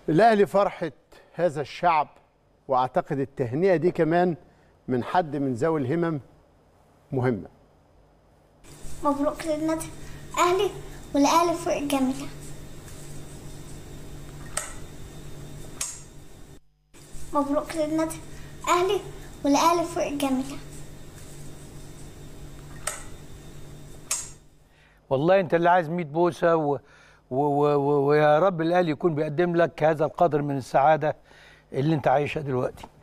الاهلي فرحه هذا الشعب واعتقد التهنئه دي كمان من حد من ذوي الهمم مهمه مبروك للنادي اهلي والاهلي فوق الجميله مبروك للنادي اهلي والاهلي فوق الجميله والله انت اللي عايز 100 بوسه و... و... و... و... ويا رب الاهلي يكون بيقدم لك هذا القدر من السعاده اللي انت عايشها دلوقتي